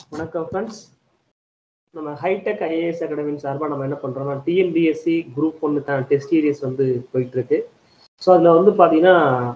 வணக்கம் ஃப்ரெண்ட்ஸ் நம்ம Hitech IAS அகாடமின் சார்பாக நம்ம என்ன பண்ணுறோம்னா டிஎன்பிஎஸ்சி குரூப் ஒன்றுக்கான டெஸ்ட் சீரியஸ் வந்து போயிட்டு இருக்கு ஸோ அதில் வந்து பார்த்தீங்கன்னா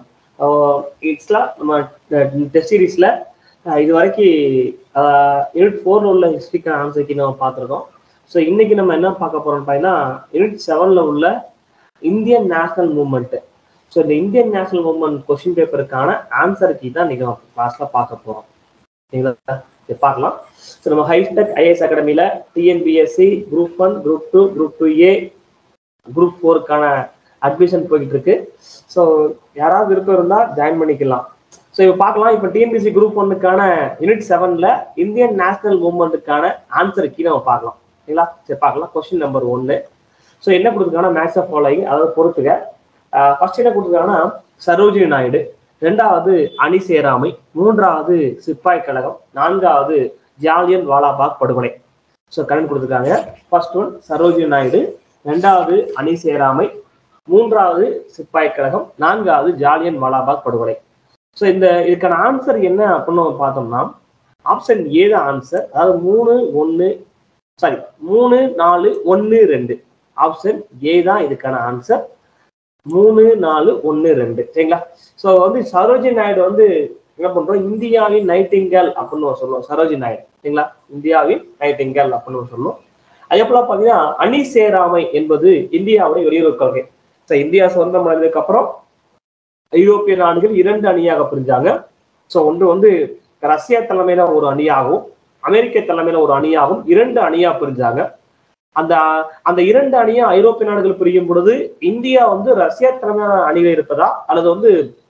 இட்ஸ்லாம் நம்ம டெஸ்ட் சீரீஸில் இது வரைக்கும் யூனிட் ஃபோரில் உள்ள ஹிஸ்ட்ரிக்கான ஆன்சருக்கு நம்ம பார்த்துருக்கோம் ஸோ இன்னைக்கு நம்ம என்ன பார்க்க போகிறோம்னு பார்த்தீங்கன்னா யூனிட் செவனில் உள்ள இந்தியன் நேஷனல் மூமெண்ட்டு ஸோ இந்த இந்தியன் நேஷனல் மூமெண்ட் கொஸ்டின் பேப்பருக்கான ஆன்சர் கீ தான் நீங்கள் கிளாஸில் பார்க்க போகிறோம் சரிங்களா இதை பார்க்கலாம் ஸோ நம்ம ஹைடெக் ஐஏஎஸ் அகாடமியில் TNPSC group one group two group two A group ஃபோருக்கான அட்மிஷன் போய்கிட்டு இருக்கு ஸோ யாராவது விருப்பம் இருந்தால் ஜாயின் பண்ணிக்கலாம் ஸோ இப்போ பார்க்கலாம் இப்போ டிஎன்பிஎஸ்சி குரூப் ஒன்னுக்கான யூனிட் செவனில் இந்தியன் நேஷனல் மூவ்மெண்ட்டுக்கான ஆன்சர் கீ நம்ம பார்க்கலாம் சரிங்களா சரி பார்க்கலாம் கொஸ்டின் நம்பர் ஒன்று ஸோ என்ன கொடுத்துருக்காங்கன்னா மேக்ஸ் ஆஃப் ஃபாலோயிங் அதாவது பொறுத்துக்க ஃபர்ஸ்ட் என்ன கொடுத்துருக்காங்கன்னா சரோஜினி நாயுடு ரெண்டாவது அணி சேராமை மூன்றாவது சிப்பாய் கழகம் நான்காவது ஜாலியன் வாலாபாக் படுகொலை ஸோ கடன் கொடுத்துருக்காங்க ஃபர்ஸ்ட் ஒன் சரோஜினி நாயுடு ரெண்டாவது அணி சேராமை மூன்றாவது சிப்பாய் கழகம் நான்காவது ஜாலியன் வாலாபாக் படுகொலை ஸோ இந்த இதுக்கான ஆன்சர் என்ன அப்படின்னு பார்த்தோம்னா ஆப்ஷன் ஏ தான் ஆன்சர் அதாவது மூணு ஒன்று சாரி மூணு நாலு ஒன்று ரெண்டு ஆப்ஷன் ஏ தான் இதுக்கான ஆன்சர் மூணு நாலு ஒன்று ரெண்டு சரிங்களா ஸோ வந்து சரோஜினி நாயுடு வந்து என்ன பண்றோம் இந்தியாவின் நைட்டிங்கல் அப்படின்னு சொல்லுவோம் சரோஜினி நாயுடு சரிங்களா இந்தியாவின் நைட்டிங்கல் அப்படின்னு சொல்லுவோம் அதே போல பார்த்தீங்கன்னா அணி சேராமை என்பது இந்தியாவுடைய வெளியுறவு கொள்கை ஸோ இந்தியா சுதந்திரம் அடைந்ததுக்கு அப்புறம் ஐரோப்பிய நாடுகள் இரண்டு அணியாக பிரிஞ்சாங்க ஸோ ஒன்று வந்து ரஷ்யா தலைமையில ஒரு அணியாகவும் அமெரிக்க தலைமையில ஒரு அணியாகவும் இரண்டு அணியா பிரிஞ்சாங்க அந்த அந்த இரண்டு அணியா ஐரோப்பிய நாடுகள் பிரியும் பொழுது இந்தியா வந்து ரஷ்யா தலைமையான அணியில இருப்பதா அல்லது வந்து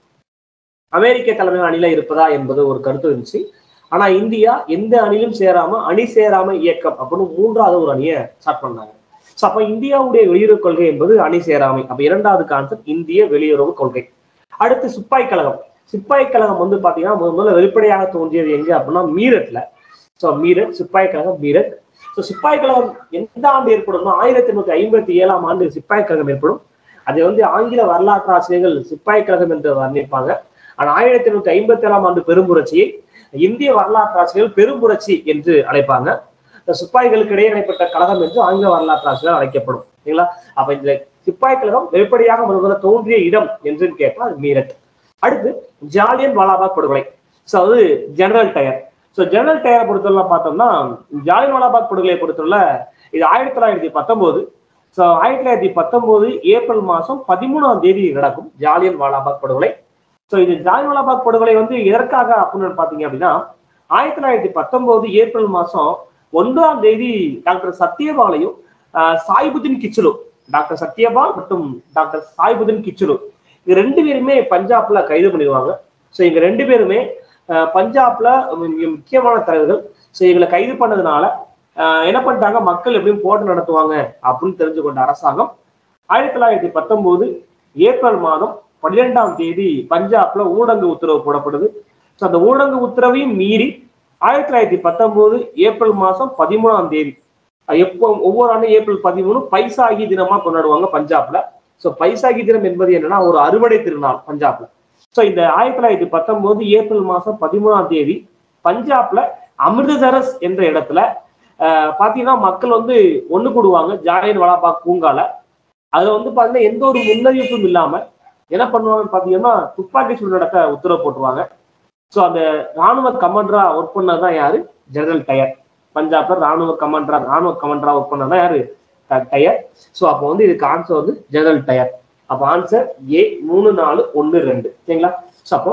அமெரிக்க தலைமையான அணியில இருப்பதா என்பது ஒரு கருத்து இருந்துச்சு ஆனா இந்தியா எந்த அணியிலும் சேராம அணி சேராம இயக்கம் அப்படின்னு மூன்றாவது ஒரு அணியை ஸ்டார்ட் பண்ணாங்க ஸோ அப்ப இந்தியாவுடைய வெளியுறவு கொள்கை என்பது அணி சேராமை அப்ப இரண்டாவது கான்செப்ட் இந்திய வெளியுறவு கொள்கை அடுத்து சிப்பாய் கழகம் சிப்பாய் கழகம் வந்து பாத்தீங்கன்னா முதல்ல வெளிப்படையாக தோன்றியது எங்க அப்படின்னா மீரட்ல ஸோ மீரட் சிப்பாய் கழகம் மீரட் ஸோ சிப்பாய் கழகம் எந்த ஆண்டு ஏற்படும்னா ஆயிரத்தி எண்ணூத்தி ஐம்பத்தி ஏழாம் ஆண்டு சிப்பாய் கழகம் ஏற்படும் அதை வந்து ஆங்கில வரலாற்று ஆசிரியர்கள் சிப்பாய் கழகம் என்று வர்ணிப்பாங்க ஆனா ஆயிரத்தி எண்ணூத்தி ஐம்பத்தி ஏழாம் ஆண்டு பெரும்புரட்சியை இந்திய வரலாற்று ஆசிரியர்கள் பெரும்புரட்சி என்று அழைப்பாங்க சிப்பாய்களுக்கு இடையே நடைபெற்ற கழகம் என்று ஆங்கில வரலாற்று ஆசிரியர் அழைக்கப்படும் சரிங்களா அப்ப இந்த சிப்பாய் கழகம் வெளிப்படையாக முதல்ல தோன்றிய இடம் என்று கேட்டால் அது மீரட் அடுத்து ஜாலியன் வாலாபாக் படுகொலை ஸோ அது ஜெனரல் டயர் ஸோ ஜெனரல் டயரை பொறுத்தவரை பார்த்தோம்னா ஜாலியன் வாலாபாக் படுகொலையை பொறுத்தவரை இது ஆயிரத்தி தொள்ளாயிரத்தி பத்தொன்பது ஸோ ஆயிரத்தி தொள்ளாயிரத்தி பத்தொன்பது ஏப்ரல் மாதம் பதிமூணாம் தேதி நடக்கும் ஜாலியன் வாலாபாக் படுகொலை ஸோ இது ஜாலியன் வாலாபாக் படுகொலை வந்து எதற்காக அப்படின்னு பார்த்தீங்க அப்படின்னா ஆயிரத்தி தொள்ளாயிரத்தி பத்தொன்பது ஏப்ரல் மாதம் ஒன்றாம் தேதி டாக்டர் சத்யபாலையும் சாய்புதீன் கிச்சுலு டாக்டர் சத்யபால் மற்றும் டாக்டர் சாய்புதீன் கிச்சுலு இது ரெண்டு பேருமே பஞ்சாப்ல கைது பண்ணிடுவாங்க ஸோ இவங்க ரெண்டு பேருமே பஞ்சாப்ல முக்கியமான தலைவர்கள் ஸோ இவங்களை கைது பண்ணதுனால என்ன பண்ணிட்டாங்க மக்கள் எப்படியும் போட்டு நடத்துவாங்க அப்படின்னு தெரிஞ்சு கொண்ட அரசாங்கம் ஆயிரத்தி தொள்ளாயிரத்தி பத்தொன்பது ஏப்ரல் மாதம் பன்னிரெண்டாம் தேதி பஞ்சாப்ல ஊடக உத்தரவு போடப்படுது ஸோ அந்த ஊடக உத்தரவையும் மீறி ஆயிரத்தி தொள்ளாயிரத்தி பத்தொன்பது ஏப்ரல் மாதம் பதிமூணாம் தேதி எப்போ ஒவ்வொரு ஆண்டும் ஏப்ரல் பதிமூணு பைசாகி தினமா கொண்டாடுவாங்க பஞ்சாப்ல ஸோ பைசாகி தினம் என்பது என்னன்னா ஒரு அறுவடை திருநாள் பஞ்சாப்ல ஸோ இந்த ஆயிரத்தி தொள்ளாயிரத்தி பத்தொன்பது ஏப்ரல் மாதம் பதிமூணாம் தேதி பஞ்சாப்ல அமிர்தசரஸ் என்ற இடத்துல பாத்தீங்கன்னா மக்கள் வந்து ஒண்ணு கூடுவாங்க ஜாலியன் வாலாபாக் பூங்கால அதுல வந்து பாத்தீங்கன்னா எந்த ஒரு முன்னறிவிப்பும் இல்லாம என்ன பண்ணுவாங்கன்னு பாத்தீங்கன்னா துப்பாக்கி சூடு நடத்த உத்தரவு போட்டுருவாங்க ஸோ அந்த ராணுவ கமாண்டரா ஒர்க் பண்ணதான் யாரு ஜெனரல் டயர் பஞ்சாப்ல ராணுவ கமாண்டரா ராணுவ கமாண்டரா ஒர்க் பண்ணதான் யாரு டயர் ஸோ அப்போ வந்து இதுக்கு ஆன்சர் வந்து ஜெனரல் டயர் அப்போ ஆன்சர் ஏ மூணு நாலு ஒன்று ரெண்டு சரிங்களா ஸோ அப்போ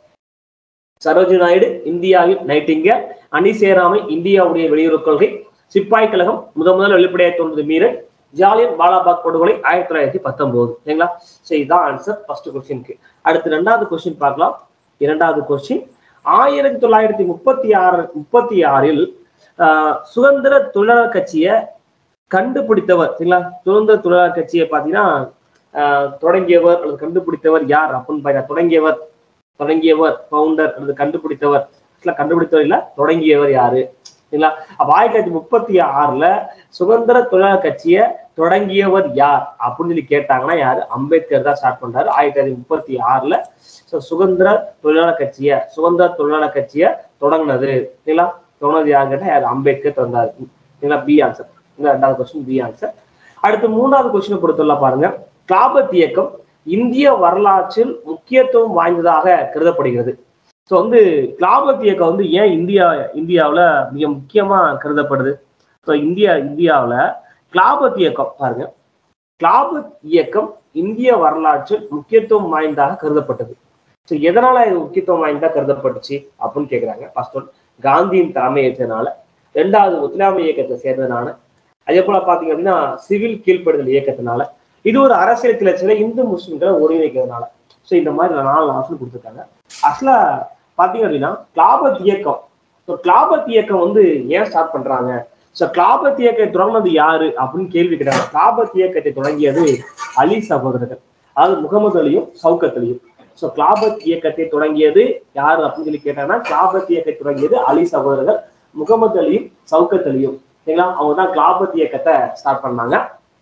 சரோஜி நாயுடு இந்தியாவின் நைட்டிங்க அணி சேராமை இந்தியாவுடைய வெளியுறவு கொள்கை சிப்பாய் கழகம் முத முதல்ல வெளிப்படையாக தோன்றது மீரட் ஜாலியன் பாலாபாக் படுகொலை ஆயிரத்தி தொள்ளாயிரத்தி பத்தொன்பது சரிங்களா ஸோ இதுதான் ஆன்சர் ஃபர்ஸ்ட் கொஸ்டினுக்கு அடுத்து ரெண்டாவது கொஸ்டின் பார்க்கலாம் இரண்டாவது கொஸ்டின் ஆயிரத்தி தொள்ளாயிரத்தி முப்பத்தி ஆறு முப்பத்தி ஆறில் சுதந்திர தொழிலாளர் கட்சியை கண்டுபிடித்தவர் சரிங்களா சுதந்திர தொழிலாளர் கட்சியை பார்த்தீங்கன்னா தொடங்கியவர் அல்லது கண்டுபிடித்தவர் யார் அப்படின்னு பார்த்தா தொடங்கியவர் தொடங்கியவர் பவுண்டர் அல்லது கண்டுபிடித்தவர் கண்டுபிடித்தவர் இல்ல தொடங்கியவர் யாரு சரிங்களா அப்ப ஆயிரத்தி தொள்ளாயிரத்தி முப்பத்தி ஆறுல சுதந்திர தொழிலாளர் கட்சியை தொடங்கியவர் யார் அப்படின்னு சொல்லி கேட்டாங்கன்னா யாரு அம்பேத்கர் தான் ஸ்டார்ட் பண்றாரு ஆயிரத்தி தொள்ளாயிரத்தி முப்பத்தி ஆறுல சுதந்திர தொழிலாளர் கட்சியை சுதந்திர தொழிலாளர் கட்சியை தொடங்கினது சரிங்களா தொடர்ந்து யாருன்னு கேட்டா யார் அம்பேத்கர் திறந்தாரு சரிங்களா பி ஆன்சர் இந்த ரெண்டாவது கொஸ்டின் பி ஆன்சர் அடுத்து மூணாவது கொஸ்டினை பொறுத்தவரை பாருங்க கிளாபத் இயக்கம் இந்திய வரலாற்றில் முக்கியத்துவம் வாய்ந்ததாக கருதப்படுகிறது ஸோ வந்து கிளாபத் இயக்கம் வந்து ஏன் இந்தியா இந்தியாவில் மிக முக்கியமா கருதப்படுது ஸோ இந்தியா இந்தியாவில் கிளாபத் இயக்கம் பாருங்க கிளாபத் இயக்கம் இந்திய வரலாற்றில் முக்கியத்துவம் வாய்ந்ததாக கருதப்பட்டது ஸோ எதனால இது முக்கியத்துவம் வாய்ந்தா கருதப்பட்டுச்சு அப்படின்னு கேட்குறாங்க ஃபர்ஸ்ட் ஒன் காந்தியின் தலைமை ஏற்றனால ரெண்டாவது ஒத்துழையாமை இயக்கத்தை சேர்ந்ததுனால அதே போல பாத்தீங்க அப்படின்னா சிவில் கீழ்ப்படுதல் இயக்கத்தினால இது ஒரு அரசியல் கிளர்ச்சியில இந்து முஸ்லிம்களை ஒருங்கிணைக்கிறதுனால ஸோ இந்த மாதிரி நாலு ஆப்ஷன் கொடுத்துருக்காங்க ஆக்சுவலா பாத்தீங்க அப்படின்னா கிளாபத் இயக்கம் ஸோ கிளாபத் இயக்கம் வந்து ஏன் ஸ்டார்ட் பண்றாங்க ஸோ கிளாபத் இயக்கத்தை தொடங்கினது யாரு அப்படின்னு கேள்வி கேட்டாங்க கிளாபத் இயக்கத்தை தொடங்கியது அலி சகோதரர்கள் அதாவது முகமது அலியும் சவுக்கத் அலியும் ஸோ கிளாபத் இயக்கத்தை தொடங்கியது யாரு அப்படின்னு சொல்லி கேட்டாங்கன்னா கிளாபத் இயக்கத்தை தொடங்கியது அலி சகோதரர்கள் முகமது அலியும் சவுக்கத் அலியும் சரிங்களா அவங்க தான் கிளாபத் இயக்கத்தை ஸ்டார்ட் பண்ணாங்க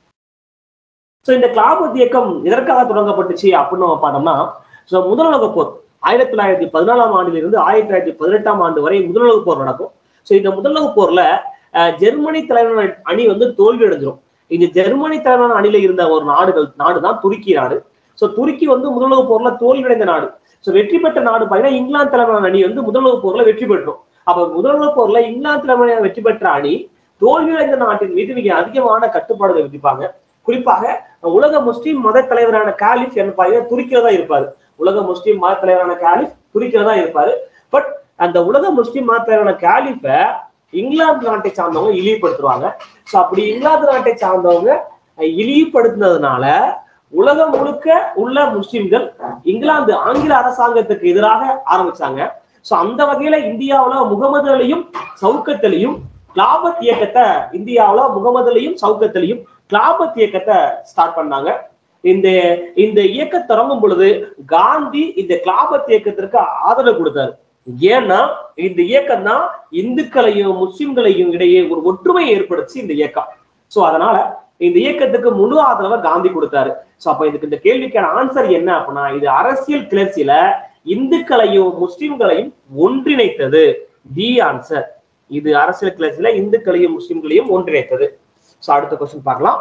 ஸோ இந்த கிளாபத் இயக்கம் எதற்காக தொடங்கப்பட்டுச்சு அப்படின்னு நம்ம பார்த்தோம்னா ஸோ முதல் உலகப் போர் ஆயிரத்தி தொள்ளாயிரத்தி பதினாலாம் ஆண்டிலிருந்து ஆயிரத்தி தொள்ளாயிரத்தி பதினெட்டாம் ஆண்டு வரை முதல் உலகப் போர் நடக்கும் ஸோ இந்த முதல் உலகப் போர்ல அஹ், ஜெர்மனி தலைவரான அணி வந்து தோல்வி அடைஞ்சிரும் இந்த ஜெர்மனி தலைவரான அணியில இருந்த ஒரு நாடுகள் நாடு தான் துருக்கி நாடு ஸோ துருக்கி வந்து முதல் உலகப் போர்ல தோல்வி அடைந்த நாடு ஸோ வெற்றி பெற்ற நாடு பார்த்தீங்கன்னா இங்கிலாந்து தலைவரான அணி வந்து முதல் உலகப் போர்ல வெற்றி பெற்றோம் அப்ப முதல் உலகப் போர்ல இங்கிலாந்து தலைவரான வெற்றி பெற்ற அணி தோல்வியடைந்த நாட்டின் மீது மிக அதிகமான கட்டுப்பாடுகளை விதிப்பாங்க குறிப்பாக உலக முஸ்லீம் மத தலைவரான காலிஃப் என்ன பாத்தீங்கன்னா துருக்கியில தான் இருப்பாரு உலக முஸ்லீம் மத தலைவரான காலிஃப் துருக்கியில தான் இருப்பாரு பட் அந்த உலக முஸ்லீம் மத தலைவரான காலிஃப இங்கிலாந்து நாட்டை சார்ந்தவங்க இழிவுபடுத்துவாங்க ஸோ அப்படி இங்கிலாந்து நாட்டை சார்ந்தவங்க அஹ், இழிவுபடுத்தினதுனால உலகம் முழுக்க உள்ள முஸ்லிம்கள் இங்கிலாந்து ஆங்கில அரசாங்கத்துக்கு எதிராக ஆரம்பிச்சாங்க ஸோ அந்த வகையில இந்தியாவுல முகமது அலியும் சவுக்கத் அலியும் கிளாபத் இயக்கத்தை இந்தியாவுல முகமது அலியும் சவுக்கத் அலியும் கிளாபத் இயக்கத்தை ஸ்டார்ட் பண்ணாங்க இந்த இந்த இயக்கம் தொடங்கும் பொழுது காந்தி இந்த கிளாபத் இயக்கத்திற்கு ஆதரவு கொடுத்தாரு ஏன்னா இந்த இயக்கம் தான் இந்துக்களையும் முஸ்லிம்களையும் இடையே ஒரு ஒற்றுமை ஏற்படுத்தி இந்த இயக்கம் சோ அதனால இந்த இயக்கத்துக்கு முழு ஆதரவை காந்தி கொடுத்தாரு சோ அப்ப இதுக்கு இந்த கேள்விக்கான ஆன்சர் என்ன அப்படின்னா இது அரசியல் கிளர்ச்சியில இந்துக்களையும் முஸ்லிம்களையும் ஒன்றிணைத்தது டி ஆன்சர் இது அரசியல் கிளர்ச்சியில இந்துக்களையும் முஸ்லிம்களையும் ஒன்றிணைத்தது சோ அடுத்த கொஸ்டின் பார்க்கலாம்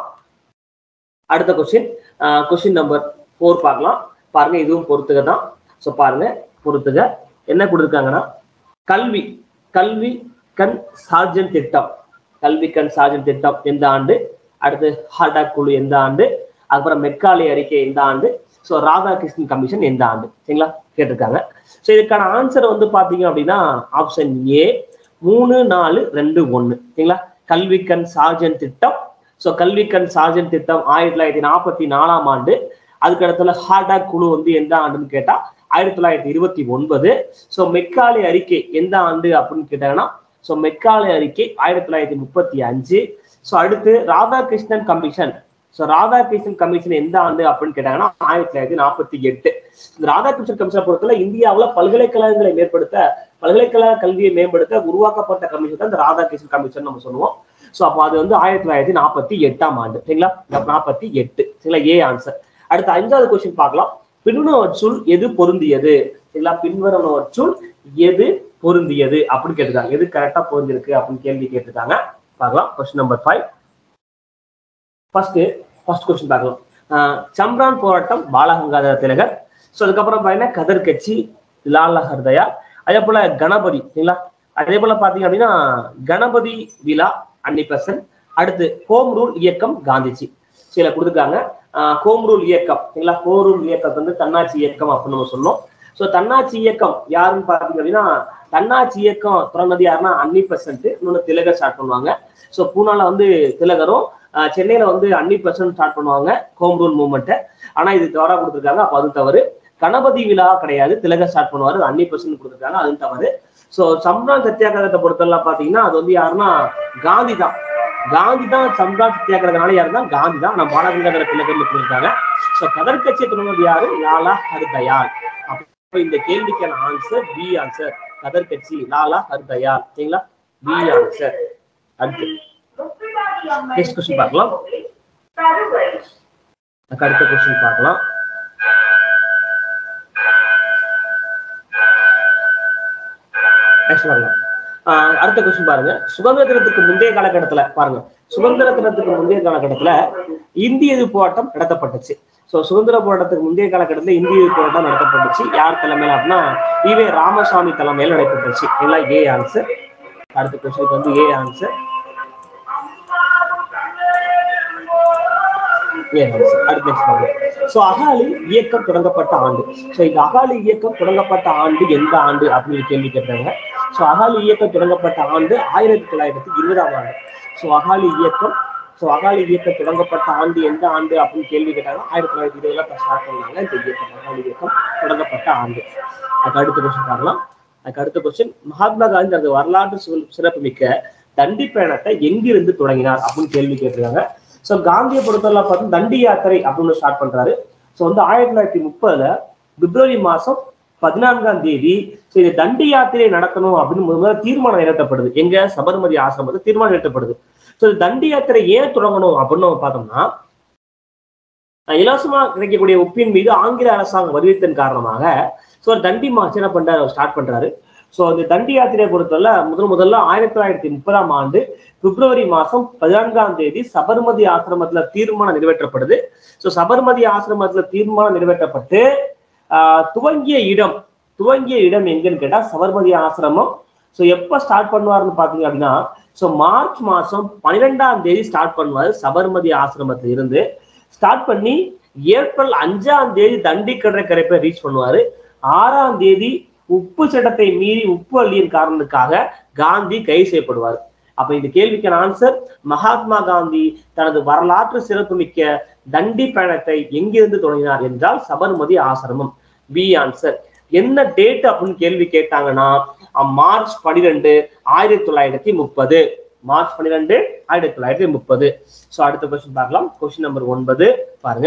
அடுத்த கொஸ்டின் கொஸ்டின் நம்பர் ஃபோர் பார்க்கலாம் பாருங்க இதுவும் பொறுத்துக தான் ஸோ பாருங்க பொறுத்துக என்ன கொடுத்துருக்காங்கன்னா கல்வி கல்வி கண் சார்ஜன் திட்டம் கல்வி கண் சார்ஜன் திட்டம் எந்த ஆண்டு அடுத்து ஹார்டாக் குழு எந்த ஆண்டு அதுக்கப்புறம் மெக்காலே அறிக்கை எந்த ஆண்டு ஸோ ராதாகிருஷ்ணன் கமிஷன் எந்த ஆண்டு சரிங்களா கேட்டிருக்காங்க ஸோ இதுக்கான ஆன்சர் வந்து பார்த்தீங்க அப்படின்னா ஆப்ஷன் ஏ மூணு நாலு ரெண்டு ஒன்று சரிங்களா கல்வி கண் சார்ஜன் திட்டம் ஸோ கல்வி கண் சார்ஜன் திட்டம் ஆயிரத்தி தொள்ளாயிரத்தி நாற்பத்தி நாலாம் ஆண்டு அதுக்கு அடுத்துல ஹார்டாக் குழு வந்து எந்த ஆண்டுன்னு கேட்டா ஆயிரத்தி தொள்ளாயிரத்தி இருபத்தி ஒன்பது ஸோ மெக்காலே அறிக்கை எந்த ஆண்டு அப்படின்னு கேட்டாங்கன்னா ஸோ மெக்காலே அறிக்கை ஆயிரத்தி தொள்ளாயிரத்தி முப்பத்தி அஞ்சு ஸோ அடுத்து Radhakrishnan commission so Radhakrishnan commission எந்த ஆண்டு அப்படின்னு கேட்டாங்கன்னா ஆயிரத்தி தொள்ளாயிரத்தி நாற்பத்தி எட்டு இந்த ராதாகிருஷ்ணன் கமிஷனை பொறுத்தவரை இந்தியாவில் பல்கலைக்கழகங்களை மேம்படுத்த பல்கலைக்கழக கல்வியை மேம்படுத்த உருவாக்கப்பட்ட கமிஷன் தான் இந்த ராதாகிருஷ்ணன் கமிஷன் நம்ம சொல்லுவோம் ஸோ அப்போ அது வந்து ஆயிரத்தி தொள்ளாயிரத்தி நாற்பத்தி எட்டாம் ஆண்டு சரிங்களா நாற்பத்தி எட்டு சரிங்களா ஏ ஆன்சர் அடுத்த அஞ்சாவது கொஸ்டின் பார்க்கலாம் பின்வருவற்றுள் எது பொருந்தியது சரிங்களா பின்வருவற்றுள் எது பொருந்தியது அப்படின்னு கேட்டிருக்காங்க எது கரெக்டா பொருந்திருக்கு அப்படின்னு கேள்வி கேட்டிருக்காங்க பார்க்கலாம் question number five first first question பார்க்கலாம் ஆஹ் சம்ரான் போராட்டம் பாலகங்காதர திலகர் ஸோ அதுக்கப்புறம் பார்த்தீங்கன்னா கதர் கட்சி லாலா ஹர்தயா அதே போல கணபதி சரிங்களா அதே போல பாத்தீங்க அப்படின்னா கணபதி விழா அன்னி பெசன்ட் அடுத்து ஹோம் ரூல் இயக்கம் காந்திஜி சில கொடுத்துருக்காங்க ஹோம் ரூல் இயக்கம் சரிங்களா ஹோம் ரூல் இயக்கம் வந்து தன்னாட்சி இயக்கம் அப்படின்னு நம்ம சொன்னோம் ஸோ தன்னாட்சி இயக்கம் யாருன்னு பார்த்தீங்க அப்படின்னா தன்னாட்சி இயக்கம் தொடர்ந்தது யாருன்னா அன்னி பெசன்ட் இன்னொன்று திலகர் ஸ்டார்ட் பண்ணுவாங்க ஸோ பூனால வந்து திலகரும் ஆஹ் சென்னையில வந்து அன்னி பெசன்ட் ஸ்டார்ட் பண்ணுவாங்க ஹோம் ரூல் மூவ்மெண்ட்டை ஆனா இது தவறா கொடுத்துருக்காங்க அப்போ அது தவறு கணபதி விழா கிடையாது திலகர் ஸ்டார்ட் பண்ணுவாரு அது அன்னி பெசன்ட் கொடுத்துருக்காங்க அதுவும் தவறு ஸோ சம்ரான் சத்தியாகிரகத்தை பொறுத்தவரை பாத்தீங்கன்னா அது வந்து யாருன்னா காந்தி தான் காந்தி தான் சம்ரான் சத்தியாகிரகனால யாரு தான் காந்தி தான் நம்ம பாலகங்காதர திலகர்னு சொல்லியிருக்காங்க ஸோ கதர் கட்சியை தொடர்ந்தது யாரு லாலா ஹர்தயால் அப்போ இந்த கேள்விக்கான ஆன்சர் பி ஆன்சர் கதர் கட்சி லாலா ஹர்தயால் சரிங்களா பி ஆன்சர் அடுத்து நெக்ஸ்ட் கொஸ்டின் பார்க்கலாம் அதுக்கு அடுத்த கொஸ்டின் பார்க்கலாம் நெக்ஸ்ட் பார்க்கலாம் ஆஹ் அடுத்த கொஸ்டின் பாருங்க சுதந்திர தினத்துக்கு முந்தைய காலகட்டத்துல பாருங்க சுதந்திர தினத்துக்கு முந்தைய காலகட்டத்துல இந்திய எதிர்ப்பு போராட்டம் நடத்தப்பட்டுச்சு சோ சுதந்திர போராட்டத்துக்கு முந்தைய காலகட்டத்துல இந்திய எதிர்ப்பு போராட்டம் நடத்தப்பட்டுச்சு யார் தலைமையில அப்படின்னா ஈவே ராமசாமி தலைமையில நடைபெற்றுச்சு எல்லாம் ஏ ஆன்சர் அடுத்த கொஸ்டினுக்கு வந்து ஏ ஆன்சர் அடுத்த next பாருங்க. So, அகாலி இயக்கம் தொடங்கப்பட்ட ஆண்டு சோ இந்த அகாலி இயக்கம் தொடங்கப்பட்ட ஆண்டு எந்த ஆண்டு அப்படின்னு கேள்வி கேட்டாங்க சோ அகாலி இயக்கம் தொடங்கப்பட்ட ஆண்டு ஆயிரத்தி தொள்ளாயிரத்தி இருபதாம் ஆண்டு சோ அகாலி இயக்கம் சோ அகாலி இயக்கம் தொடங்கப்பட்ட ஆண்டு எந்த ஆண்டு அப்படின்னு கேள்வி கேட்டாங்க ஆயிரத்தி தொள்ளாயிரத்தி இருபதுல ஸ்டார்ட் பண்ணாங்க இந்த இயக்கம் அகாலி இயக்கம் தொடங்கப்பட்ட ஆண்டு அதுக்கு அடுத்த கொஸ்டின் பார்க்கலாம் அதுக்கு அடுத்த கொஸ்டின் மகாத்மா காந்தி அந்த வரலாற்று சிறப்பு- சிறப்புமிக்க தண்டி பயணத்தை எங்கிருந்து தொடங்கினார் அப்படின்னு கேள்வி கேட்டிருக்காங்க சோ காந்தியை பொறுத்தவரை பார்த்து தண்டி யாத்திரை அப்படின்னு ஸ்டார்ட் பண்றாரு சோ வந்து ஆயிரத்தி தொள்ளாயிரத்தி முப்பதுல பிப்ரவரி மாசம் பதினான்காம் தேதி சோ இது தண்டி யாத்திரை நடத்தணும் அப்படின்னு முதல் முதல்ல தீர்மானம் நிறைவேற்றப்படுது எங்க சபர்மதி ஆசிரமத்தில் தீர்மானம் நிறைவேற்றப்படுது சோ இந்த தண்டி யாத்திரை ஏன் தொடங்கணும் அப்படின்னு நம்ம பார்த்தோம்னா அஹ் இலவசமா கிடைக்கக்கூடிய உப்பின் மீது ஆங்கில அரசாங்கம் வரிவித்தன் காரணமாக சோ தண்டி மார்ச் என்ன பண்றாரு ஸ்டார்ட் பண்றாரு சோ அந்த தண்டி யாத்திரையை பொறுத்தவரை முதல் முதல்ல ஆயிரத்தி தொள்ளாயிரத்தி முப்பதாம் ஆண்டு பிப்ரவரி மாசம் பதினான்காம் தேதி சபர்மதி ஆசிரமத்துல தீர்மானம் நிறைவேற்றப்படுது சோ சபர்மதி ஆசிரமத்துல தீர்மானம் நிறைவேற்றப்பட்டு ஆஹ் துவங்கிய இடம் துவங்கிய இடம் எங்கன்னு கேட்டா சபர்மதி ஆசிரமம் சோ எப்ப ஸ்டார்ட் பண்ணுவாருன்னு பாத்தீங்க அப்படின்னா சோ மார்ச் மாசம் பன்னிரெண்டாம் தேதி ஸ்டார்ட் பண்ணுவாரு சபர்மதி ஆசிரமத்துல இருந்து ஸ்டார்ட் பண்ணி ஏப்ரல் அஞ்சாம் தேதி தண்டி கடற்கரை போய் ரீச் பண்ணுவாரு ஆறாம் தேதி உப்பு சட்டத்தை மீறி உப்பு அள்ளியின் காரணத்துக்காக காந்தி கைது செய்யப்படுவார் அப்ப இந்த கேள்விக்கான ஆன்சர் மகாத்மா காந்தி தனது வரலாற்று சிறப்புமிக்க தண்டி பயணத்தை எங்கிருந்து தொடங்கினார் என்றால் சபர்மதி ஆசிரமம் பி ஆன்சர் என்ன டேட் அப்படின்னு கேள்வி கேட்டாங்கன்னா அஹ் மார்ச் பனிரெண்டு ஆயிரத்தி தொள்ளாயிரத்தி முப்பது மார்ச் பன்னிரெண்டு ஆயிரத்தி தொள்ளாயிரத்தி முப்பது ஸோ அடுத்த கொஸ்டின் பார்க்கலாம் கொஸ்டின் நம்பர் ஒன்பது பாருங்க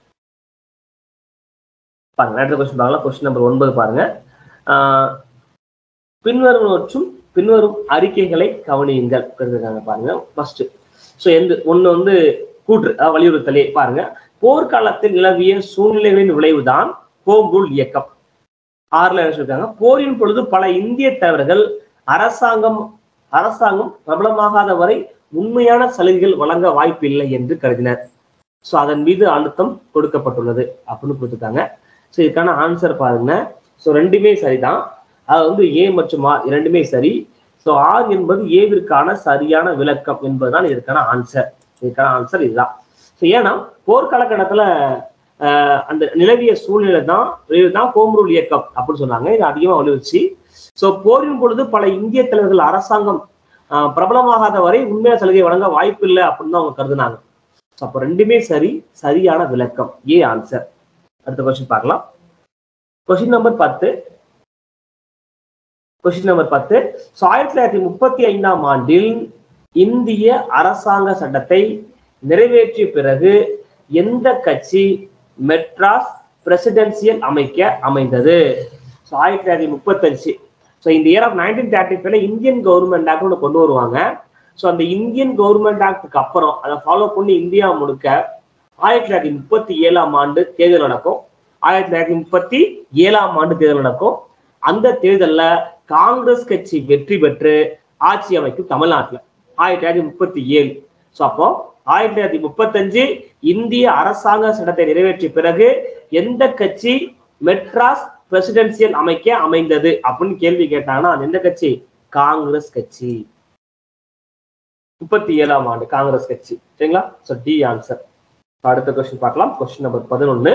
பாருங்க அடுத்த கொஸ்டின் பார்க்கலாம் கொஸ்டின் நம்பர் ஒன்பது பாருங்க ஆஹ் பின்வருவற்றும் பின்வரும் அறிக்கைகளை கவனியுங்கள் இருக்காங்க பாருங்க ஃபர்ஸ்ட் ஸோ எந்த ஒண்ணு வந்து கூற்று அதாவது வலியுறுத்தலே பாருங்க போர்க்காலத்தில் நிலவிய சூழ்நிலைகளின் விளைவுதான் ஹோம் ரூல் இயக்கம் ஆறுல என்ன சொல்லிருக்காங்க போரின் பொழுது பல இந்திய தலைவர்கள் அரசாங்கம் அரசாங்கம் பிரபலமாகாத வரை உண்மையான சலுகைகள் வழங்க வாய்ப்பில்லை என்று கருதினர் ஸோ அதன் மீது அழுத்தம் கொடுக்கப்பட்டுள்ளது அப்படின்னு கொடுத்துருக்காங்க ஸோ இதுக்கான ஆன்சர் பாருங்க ஸோ ரெண்டுமே சரிதான் அது வந்து ஏ மற்றும் ஆர் இரண்டுமே சரி ஸோ ஆர் என்பது ஏவிற்கான சரியான விளக்கம் என்பதுதான் இதற்கான ஆன்சர் இதுக்கான ஆன்சர் இதுதான் ஸோ ஏன்னா போர்க்காலகட்டத்துல ஆஹ் அந்த நிலவிய சூழ்நிலை தான் தான் ஹோம் ரூல் இயக்கம் அப்படின்னு சொன்னாங்க இது அதிகமா வலியுறுத்தி ஸோ போரின் பொழுது பல இந்திய தலைவர்கள் அரசாங்கம் ஆஹ் பிரபலமாகாத வரை உண்மையான சலுகை வழங்க வாய்ப்பில்லை அப்படின்னு தான் அவங்க கருதுனாங்க ஸோ அப்போ ரெண்டுமே சரி சரியான விளக்கம் ஏ ஆன்சர் அடுத்த கொஸ்டின் பார்க்கலாம் கொஸ்டின் நம்பர் பத்து கொஸ்டின் நம்பர் பத்து ஸோ ஆயிரத்தி தொள்ளாயிரத்தி முப்பத்தி ஐந்தாம் ஆண்டில் இந்திய அரசாங்க சட்டத்தை நிறைவேற்றிய பிறகு எந்த கட்சி மெட்ராஸ் பிரசிடென்சியல் அமைக்க அமைந்தது ஸோ ஆயிரத்தி தொள்ளாயிரத்தி முப்பத்தஞ்சு ஸோ இந்த இயர் ஆஃப் நைன்டீன் தேர்ட்டி ஃபைவ்ல இந்தியன் கவர்மெண்ட் ஆக்ட் ஒன்று கொண்டு வருவாங்க ஸோ அந்த இந்தியன் கவர்மெண்ட் ஆக்டுக்கு அப்புறம் அதை ஃபாலோ பண்ணி இந்தியா முழுக்க ஆயிரத்தி தொள்ளாயிரத்தி முப்பத்தி ஏழாம் ஆண்டு தேர்தல் நடக்கும் ஆயிரத்தி தொள்ளாயிரத்தி முப்பத்தி ஏழாம் ஆண்டு தேர்தல் நடக்கும் அந்த தேர்தல்ல காங்கிரஸ் கட்சி வெற்றி பெற்று ஆட்சி அமைக்கும் தமிழ்நாட்டுல ஆயிரத்தி தொள்ளாயிரத்தி முப்பத்தி ஏழு ஸோ அப்போ ஆயிரத்தி தொள்ளாயிரத்தி முப்பத்தஞ்சு இந்திய அரசாங்க சட்டத்தை நிறைவேற்றிய பிறகு எந்த கட்சி மெட்ராஸ் பிரசிடென்சியல் அமைக்க அமைந்தது அப்படின்னு கேள்வி கேட்டாங்கன்னா அது எந்த கட்சி காங்கிரஸ் கட்சி முப்பத்தி ஏழாம் ஆண்டு காங்கிரஸ் கட்சி சரிங்களா ஸோ டி ஆன்சர் அடுத்த கொஸ்டின் பார்க்கலாம் கொஸ்டின் நம்பர் பதினொன்னு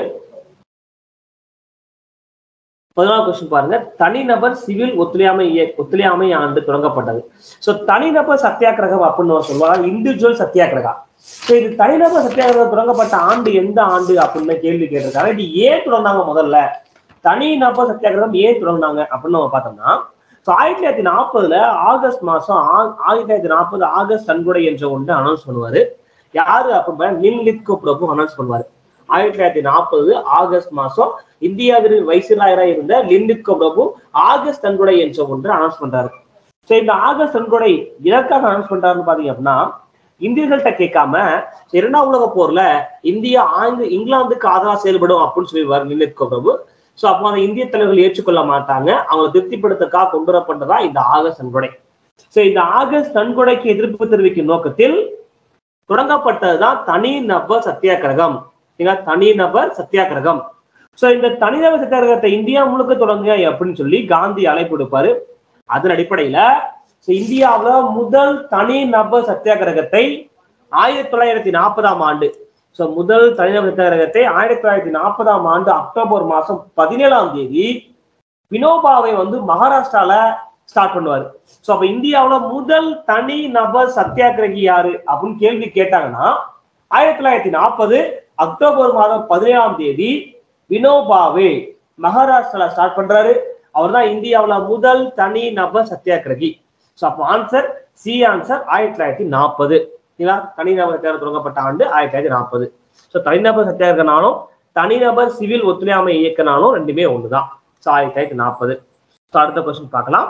பதினாலு கொஸ்டின் பாருங்க தனிநபர் சிவில் ஒத்துழையாமை இய- ஒத்துழையாமை ஆண்டு தொடங்கப்பட்டது ஸோ தனிநபர் சத்தியாகிரகம் அப்படின்னு சொல்லுவாங்க இண்டிவிஜுவல் சத்தியாகிரகா ஸோ இது தனிநபர் சத்தியாகிரகம் தொடங்கப்பட்ட ஆண்டு எந்த ஆண்டு அப்படின்னு கேள்வி கேட்டிருக்காங்க இது ஏன் தொடர்ந்தாங்க முதல்ல தனிநபர் சத்தியாகிரகம் ஏன் தொடங்கினாங்க அப்படின்னு நம்ம பார்த்தோம்னா ஸோ ஆயிரத்தி தொள்ளாயிரத்தி நாற்பதுல ஆகஸ்ட் மாசம் ஆ- ஆயிரத்தி தொள்ளாயிரத்தி நாற்பது ஆகஸ்ட் சன்கொடை என்ற ஒன்று அனௌன்ஸ் பண்ணுவாரு யாரு அப்படின்னா நின்லித்கோ பிரபு அனௌன்ஸ் பண்ணுவாரு ஆயிரத்தி தொள்ளாயிரத்தி நாற்பது ஆகஸ்ட் மாசம் இந்தியாவின் வைசிராயராக இருந்த லின்லித்கோ பிரபு ஆகஸ்ட் சன்கொடை என்ற ஒன்று அனௌன்ஸ் பண்றாரு ஸோ இந்த ஆகஸ்ட் சன்கொடை எதற்காக அனௌன்ஸ் பண்றாருன்னு பாத்தீங்க அப்படின்னா இந்தியர்கள்ட்ட கேட்காம இரண்டாம் உலக போர்ல இந்தியா ஆங்கு இங்கிலாந்துக்கு ஆதரவா செயல்படும் அப்படின்னு சொல்லிடுவார் நின்லித்கோ பிரபு ஸோ அப்போ அந்த இந்திய தலைவர்கள் ஏற்றுக்கொள்ள மாட்டாங்க அவங்களை திருப்திப்படுத்தக்காக கொண்டு வரப்பட்டதா இந்த ஆகஸ்ட் சன்கொடை சோ இந்த ஆகஸ்ட் நன்கொடைக்கு எதிர்ப்பு தெரிவிக்கும் நோக்கத்தில் தொடங்கப்பட்டதுதான் தனிநபர் சத்தியாகிரகம் சரிங்களா? தனிநபர் சத்தியாகிரகம் சோ இந்த தனிநபர் சத்தியாகிரகத்தை இந்தியா முழுக்க தொடங்குங்க அப்படின்னு சொல்லி காந்தி அழைப்பு விடுப்பாரு அதன் அடிப்படையில so இந்தியாவுல முதல் தனிநபர் சத்தியாகிரகத்தை ஆயிரத்தி தொள்ளாயிரத்தி நாற்பதாம் ஆண்டு சோ முதல் தனிநபர் சத்தியாகிரகத்தை ஆயிரத்தி தொள்ளாயிரத்தி நாற்பதாம் ஆண்டு அக்டோபர் மாசம் பதினேழாம் தேதி வினோபாவை வந்து மகாராஷ்டிரால ஸ்டார்ட் பண்ணுவாரு சோ அப்ப இந்தியாவுல முதல் தனி நபர் சத்தியாகிரகி யாரு அப்படின்னு கேள்வி கேட்டாங்கன்னா ஆயிரத்தி தொள்ளாயிரத்தி நாற்பது அக்டோபர் மாதம் பதினேழாம் தேதி வினோபாவே மகாராஷ்டிரால ஸ்டார்ட் பண்றாரு அவர் தான் இந்தியாவுல முதல் தனி நபர் சத்தியாகிரகி ஸோ அப்போ ஆன்சர் சி ஆன்சர் ஆயிரத்தி தொள்ளாயிரத்தி நாற்பது சரிங்களா தனிநபர் சத்தியாகிரகம் தொடங்கப்பட்ட ஆண்டு ஆயிரத்தி தொள்ளாயிரத்தி நாற்பது ஸோ தனிநபர் சத்தியாகிரகனாலும் தனிநபர் சிவில் ஒத்துழையாமை இயக்கனாலும் ரெண்டுமே ஒண்ணுதான் ஸோ ஆயிரத்தி தொள்ளாயிரத்தி நாற்பது ஸோ அடுத்த கொஸ்டின் பார்க்கலாம்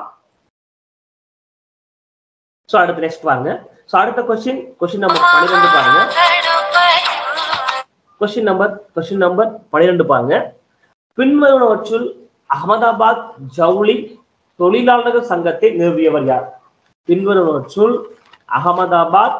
ஸோ அடுத்து நெக்ஸ்ட் பாருங்க ஸோ அடுத்த கொஸ்டின் கொஸ்டின் நம்பர் பன்னிரெண்டு பாருங்க கொஸ்டின் நம்பர் கொஸ்டின் நம்பர் பன்னிரெண்டு பாருங்க பின்வருவனவற்றுள் அகமதாபாத் ஜவுளி தொழிலாளர்கள் சங்கத்தை நிறுவியவர் யார் பின்வருவனவற்றுள் அகமதாபாத்